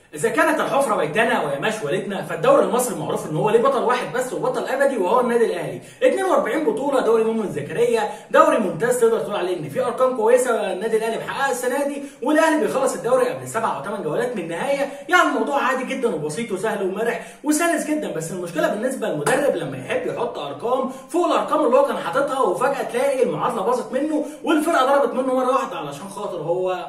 إذا كانت الحفرة بيتنا ويماش والدنا فالدوري المصري معروف إن هو ليه بطل واحد بس وبطل أبدي وهو النادي الأهلي 42 بطولة دوري مؤمن زكريا دوري ممتاز تقدر تقول عليه إن في أرقام كويسة النادي الأهلي محققها السنة دي والأهلي بيخلص الدوري قبل سبع أو ثمان جولات من النهاية يعني الموضوع عادي جدا وبسيط وسهل ومرح وسلس جدا بس المشكلة بالنسبة للمدرب لما يحب يحط أرقام فوق الأرقام اللي هو كان حاططها وفجأة تلاقي المعادلة باظت منه والفرقة ضربت منه مرة واحدة علشان خاطر هو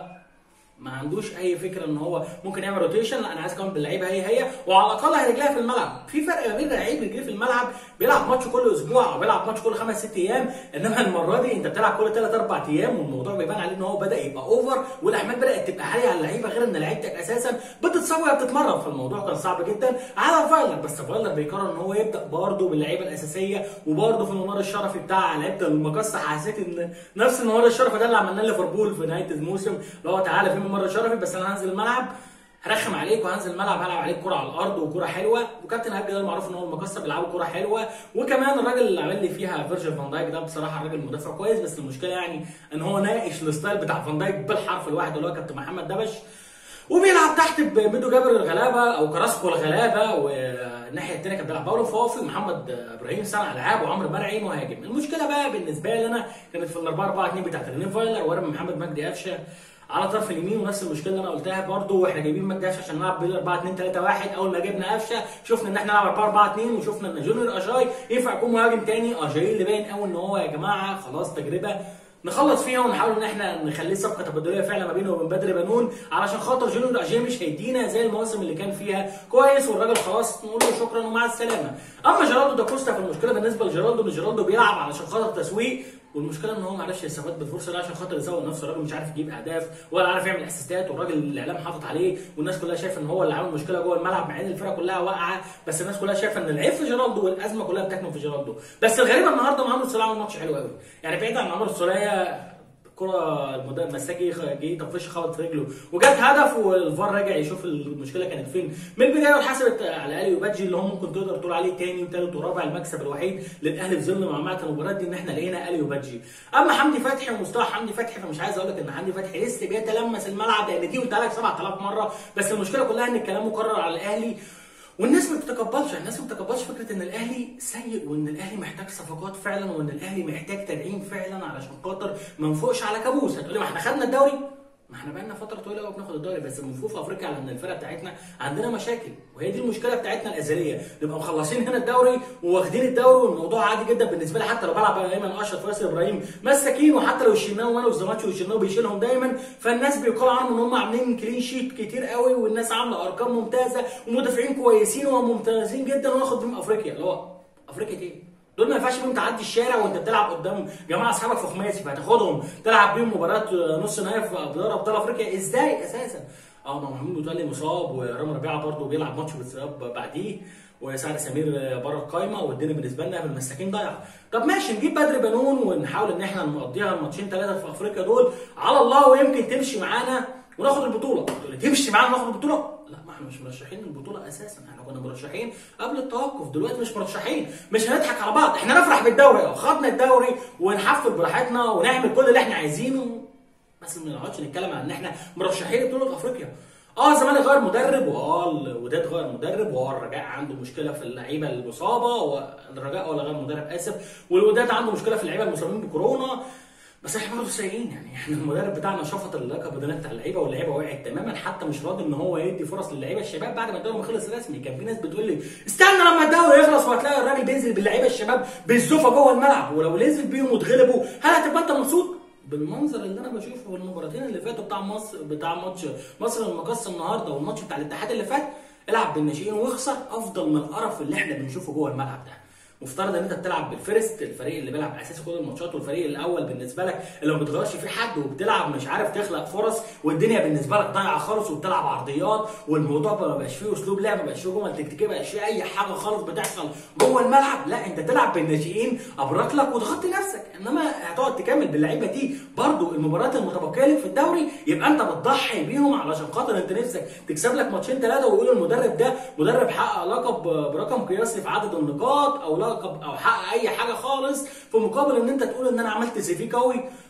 ما عندوش اي فكره ان هو ممكن يعمل روتيشن لا انا عايز اكمل باللعيبه هي هي وعلى الاقل هيرجلها في الملعب في فرق ما بين لعيب رجليه في الملعب بيلعب ماتش كل اسبوع او بيلعب ماتش كل خمس ست ايام انما المره دي انت بتلعب كل ثلاث اربع ايام والموضوع بيبان عليه ان هو بدا يبقى اوفر والاحمال بدات تبقى عاليه على اللعيبه غير ان لعيبتك اساسا بتتصاب وهي بتتمرن فالموضوع كان صعب جدا على فايلر بس فايلر بيقرر ان هو يبدا برضه باللعيبه الاساسيه وبرضه في الممر الشرفي بتاع لعيبه المقصه حسيت ان نفس الممر الشرفي ده اللي عملناه ليفربول في نهايه الموسم اللي هو تعالى في ممر شرفي بس انا هنزل الملعب هرخم عليك وهنزل الملعب هلعب عليك كرة على الارض وكرة حلوه وكابتن هابي ده معروف ان هو المكسر بيلعبوا كرة حلوه وكمان الراجل اللي عمل لي فيها فيرجيل فان دايك ده بصراحه راجل مدافع كويس بس المشكله يعني ان هو ناقش الستايل بتاع فان دايك بالحرف الواحد اللي هو كابتن محمد دبش وبيلعب تحت بميدو جابر الغلابه او كراسكو الغلابه والناحيه الثانيه كان بيلعب باولو فوفي ومحمد ابراهيم صانع العاب وعمرو مرعي مهاجم المشكله بقى بالنسبه لي انا كانت في ال 4 4 2 بتاعت رينين فايلر ورمي محمد مجدي قفشه على طرف اليمين ونفس المشكله اللي انا قلتها برده واحنا جايبين مجدي قفشه عشان نلعب بال 4 2 3 1 اول ما جبنا قفشه شفنا ان احنا نلعب 4 4 2 وشفنا ان جونيور اجاي ينفع يكون مهاجم تاني اجاي اللي باين قوي ان هو يا جماعه خلاص تجربه نخلص فيها ونحاول ان احنا نخليه صفقه تبادليه فعلا ما بينه وبين بدر بنون علشان خاطر جونيور اجاي مش هيدينا زي المواسم اللي كان فيها كويس والراجل خلاص نقول له شكرا ومع السلامه اما جيرالدو دا كوستا فالمشكله بالنسبه لجيرالدو ان جيرالدو بيلعب علشان خاطر تسويق والمشكله ان هو ما عرفش يستفاد بالفرصه دي عشان خاطر يسوق نفسه الراجل مش عارف يجيب اهداف ولا عارف يعمل اسيستات والراجل الاعلام حاطط عليه والناس كلها شايفه ان هو اللي عامل مشكله جوه الملعب مع ان الفرقه كلها واقعه بس الناس كلها شايفه ان العيب في جيرالدو والازمه كلها بتكمن في جيرالدو بس الغريبه النهارده محمد صلاح عمل ماتش حلو قوي يعني بعيد عن عمر السوليه كرة المدرب مساكي جه يطفش خبط في رجله وجت هدف والفار رجع يشوف المشكله كانت فين من البدايه واتحسبت على الي وبادجي اللي هم ممكن تقدر تقول عليه تاني وثالث ورابع المكسب الوحيد للاهلي في ظل معمعه المباراه دي ان احنا لقينا الي وبادجي اما حمدي فتحي ومستوى حمدي فتحي فمش عايز اقول لك ان حمدي فتحي لسه بيتلمس الملعب لان دي قلت لك 7000 مره بس المشكله كلها ان الكلام مكرر على الاهلي والناس ما بتتقبلش الناس ما بتتقبلش فكره ان الاهلي سيء وان الاهلي محتاج صفقات فعلا وان الاهلي محتاج تدعيم فعلا علشان خاطر ما نفوقش على كابوس هتقولي ما احنا خدنا الدوري ما احنا بقالنا فتره طويله قوي بناخد الدوري بس بنفوق في افريقيا على ان الفرقه بتاعتنا عندنا مشاكل وهي دي المشكله بتاعتنا الازليه نبقى مخلصين هنا الدوري وواخدين الدوري والموضوع عادي جدا بالنسبه لي حتى لو بلعب ايمن اشرف وياسر ابراهيم مساكين وحتى لو الشناوي وانا والزماتش والشناوي بيشيلهم دايما فالناس بيقال عنهم ان هم عاملين كلين شيت كتير قوي والناس عامله ارقام ممتازه ومدافعين كويسين وممتازين جدا وناخد بيهم افريقيا اللي هو افريقيا ايه؟ دول ما ينفعش بيهم تعدي الشارع وانت بتلعب قدام جماعه اصحابك في خماسي فهتاخدهم تلعب بيهم مباراه نص نهائي في دوري ابطال افريقيا ازاي اساسا؟ اه ما محمود متولي مصاب ورامي ربيعه برضه بيلعب ماتش بالذهاب بعديه وسعد سمير بره القايمه والدنيا بالنسبه لنا بالمساكين ضايعه طب ماشي نجيب بدر بنون ونحاول ان احنا نقضيها الماتشين ثلاثه في افريقيا دول على الله ويمكن تمشي معانا وناخد البطوله تمشي معانا وناخد البطوله لا ما احنا مش مرشحين البطوله اساسا احنا كنا مرشحين قبل التوقف دلوقتي مش مرشحين مش هنضحك على بعض احنا نفرح بالدوري اه خدنا الدوري ونحفل براحتنا ونعمل كل اللي احنا عايزينه بس ما نقعدش نتكلم عن ان احنا مرشحين لبطوله افريقيا اه الزمالك غير مدرب واه الوداد غير مدرب واه الرجاء عنده مشكله في اللعيبه المصابه والرجاء ولا غير مدرب اسف والوداد عنده مشكله في اللعيبه المصابين بكورونا بس احنا برضه سيئين يعني احنا المدرب بتاعنا شفط اللياقه البدنيه بتاع اللعيبه واللعيبه وقعت تماما حتى مش راضي ان هو يدي فرص للعيبه الشباب بعد ما الدوري خلص رسمي كان في ناس بتقول لي استنى لما الدوري يخلص وهتلاقي الراجل بينزل باللعيبه الشباب بالزوفه جوه الملعب ولو نزل بيهم واتغلبوا هل هتبقى انت مبسوط؟ بالمنظر اللي انا بشوفه في المباراتين اللي فاتوا بتاع مصر بتاع ماتش مصر المقصه النهارده والماتش بتاع الاتحاد اللي فات العب بالناشئين واخسر افضل من القرف اللي احنا بنشوفه جوه الملعب ده مفترض ان انت بتلعب بالفيرست الفريق اللي بيلعب اساسي كل الماتشات والفريق الاول بالنسبه لك اللي ما بتغيرش فيه حد وبتلعب مش عارف تخلق فرص والدنيا بالنسبه لك ضايعه خالص وبتلعب عرضيات والموضوع ما بقاش فيه اسلوب لعب ما بقاش فيه جمل تكتيكيه ما بقاش فيه اي حاجه خالص بتحصل جوه الملعب لا انت تلعب بالناشئين ابرك لك وتغطي نفسك انما هتقعد تكمل باللعيبه دي برضو المباريات المتبقيه لك في الدوري يبقى انت بتضحي بيهم علشان خاطر انت نفسك تكسب لك ماتشين ثلاثه ويقولوا المدرب ده مدرب حقق لقب برقم قياسي في عدد النقاط او لقب او حقق اي حاجه خالص في مقابل ان انت تقول ان انا عملت سي في قوي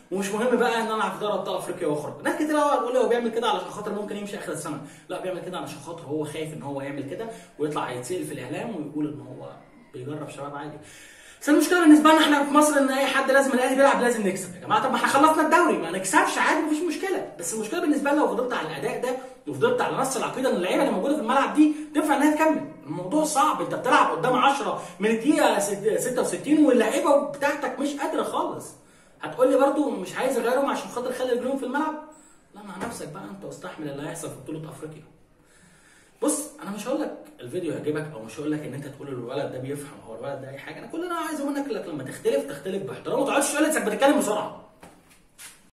ومش مهم بقى ان انا العب في دوري ابطال افريقيا واخرج ناس كتير قوي هتقول لي هو بيعمل كده علشان خاطر ممكن يمشي اخر السنه لا بيعمل كده علشان خاطر هو خايف ان هو يعمل كده ويطلع يتسال في الاعلام ويقول ان هو بيجرب شباب عادي بس المشكله بالنسبه لنا احنا في مصر ان اي حد لازم الاهلي بيلعب لازم نكسب يا جماعه طب ما احنا خلصنا الدوري ما نكسبش عادي مفيش مشكله بس المشكله بالنسبه لنا لو فضلت على الاداء ده وفضلت على نفس العقيده ان اللعيبه اللي موجوده في الملعب دي تنفع انها تكمل الموضوع صعب انت بتلعب قدام 10 من الدقيقه 66 واللعيبه بتاعتك مش قادره خالص هتقول لي برضو مش عايز اغيرهم عشان خاطر خلي رجلهم في الملعب لا مع نفسك بقى انت واستحمل اللي هيحصل في بطوله افريقيا بص انا مش هقول لك الفيديو هيعجبك او مش هقول لك ان انت تقول الولد ده بيفهم او الولد ده اي حاجه انا كل اللي انا عايز اقول لك لك لما تختلف تختلف باحترام وما تقعدش تقول انك بتتكلم بسرعه